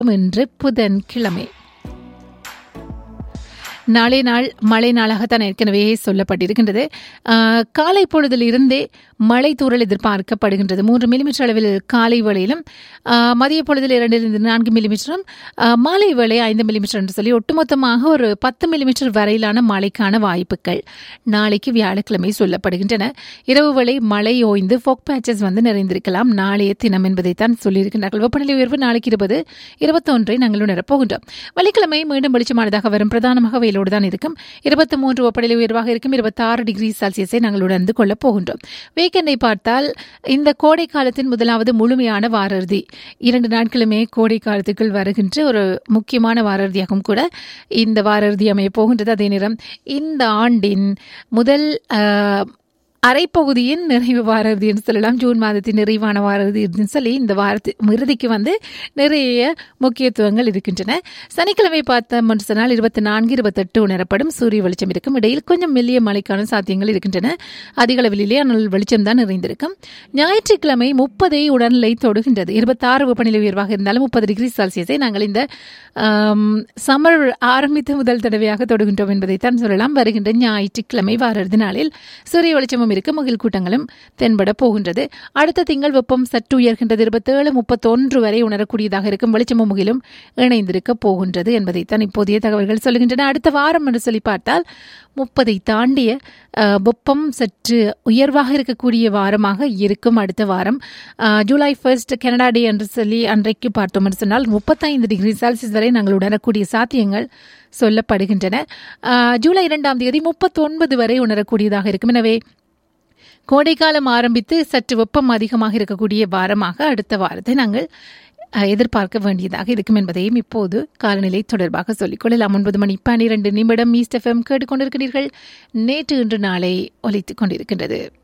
இன்று புதன்கிழமை நாளை நாள் மழை நாளாகத்தான் ஏற்கனவே சொல்லப்பட்டிருக்கின்றது ஆஹ், காலை பொழுதில் இருந்தே மழை தூறல் எதிர்பார்க்கப்படுகின்றது மூன்று மில்லிமீட்டர் அளவில் காலை வேளையிலும் ஆஹ், மதிய பொழுதில் இரண்டிலிருந்து நான்கு மில்லிமீட்டரும் ஆஹ், மாலை வேளை ஐந்து மில்லிமீட்டர் என்று சொல்லி ஒட்டுமொத்தமாக ஒரு பத்து மில்லிமீட்டர் வரையிலான மழைக்கான வாய்ப்புகள் நாளைக்கு வியாழக்கிழமை சொல்லப்படுகின்றன இரவு வேளை மழை ஓய்ந்து ஃபோக் பேச்சஸ் வந்து நிறைந்திருக்கலாம் நாளைய தினம் என்பதைத்தான் சொல்லியிருக்கின்றார்கள் வெப்பநிலை உயர்வு நாளைக்கு இருபது இருபத்தொன்றை நாங்கள் உணரப் போகின்றோம் வெள்ளிக்கிழமை மீண்டும் வெளிச்சமானதாக வரும் பிரதானமாக வெயிலோடு தான் இருக்கும் இருபத்தி மூன்று வெப்பநிலை உயர்வாக இருக்கும் இருபத்தாறு டிகிரி செல்சியஸை நாங்கள் உணர்ந்து கொள்ளப் போகின்றோம் வீக்கெண்டை பார்த்தால் இந்த கோடை காலத்தின் முதலாவது முழுமையான வாரறுதி இரண்டு நாட்களுமே கோடை காலத்துக்குள் வருகின்ற ஒரு முக்கியமான வாரறுதியாகவும் கூட இந்த வாரறுதி அமைய போகின்றது அதே நேரம் இந்த ஆண்டின் முதல் ஆஹ், அரைப்பகுதியின் நிறைவு வாரறுதி என்று சொல்லலாம் ஜூன் மாதத்தின் நிறைவான வாரறுதி என்று சொல்லி இந்த வாரத்து இறுதிக்கு வந்து நிறைய முக்கியத்துவங்கள் இருக்கின்றன சனிக்கிழமை பார்த்தோம் என்று சொன்னால் இருபத்தி நான்கு இருபத்தெட்டு உணரப்படும் சூரிய வெளிச்சம் இருக்கும் இடையில் கொஞ்சம் மெல்லிய மழைக்கான சாத்தியங்கள் இருக்கின்றன அதிக அளவிலே ஆனால் வெளிச்சம் தான் நிறைந்திருக்கும் ஞாயிற்றுக்கிழமை முப்பதை உடல்நிலை தொடுகின்றது இருபத்தாறு வெப்பநிலை உயர்வாக இருந்தாலும் முப்பது டிகிரி செல்சியஸை நாங்கள் இந்த சம்மர் ஆரம்பித்த முதல் தடவையாக தொடுகின்றோம் என்பதைத்தான் சொல்லலாம் வருகின்ற ஞாயிற்றுக்கிழமை வாரறுதி நாளில் சூரிய வெளிச்சமும் இருக்கு முகில் கூட்டங்களும் தென்பட போகின்றது அடுத்த திங்கள் வெப்பம் சற்று உயர்கின்றது இருபத்தேழு முப்பத்தொன்று வரை உணரக்கூடியதாக இருக்கும் வெளிச்சமும் முகிலும் இணைந்திருக்க போகின்றது என்பதைத்தான் இப்போதைய தகவல்கள் சொல்கின்றன அடுத்த வாரம் என்று சொல்லி பார்த்தால் முப்பதை தாண்டிய அஹ், வெப்பம் சற்று உயர்வாக இருக்கக்கூடிய வாரமாக இருக்கும் அடுத்த வாரம் அஹ், ஜூலை ஃபர்ஸ்ட் கனடா டே என்று சொல்லி அன்றைக்கு பார்த்தோம் என்று சொன்னால் முப்பத்தைந்து டிகிரி செல்சியஸ் வரை நாங்கள் உணரக்கூடிய சாத்தியங்கள் சொல்லப்படுகின்றன அஹ், ஜூலை இரண்டாம் தேதி முப்பத்தொன்பது வரை உணரக்கூடியதாக இருக்கும் எனவே கோடைக்காலம் ஆரம்பித்து சற்று வெப்பம் அதிகமாக இருக்கக்கூடிய வாரமாக அடுத்த வாரத்தை நாங்கள் அஹ், எதிர்பார்க்க வேண்டியதாக இருக்கும் என்பதையும் இப்போது காலநிலை தொடர்பாக சொல்லிக்கொள்ளலாம் ஒன்பது மணி பன்னிரண்டு நிமிடம் ஈஸ்ட் எஃப்எம் கேட்டுக்கொண்டிருக்கிறீர்கள் நேற்று இன்று நாளை ஒலித்துக் கொண்டிருக்கின்றது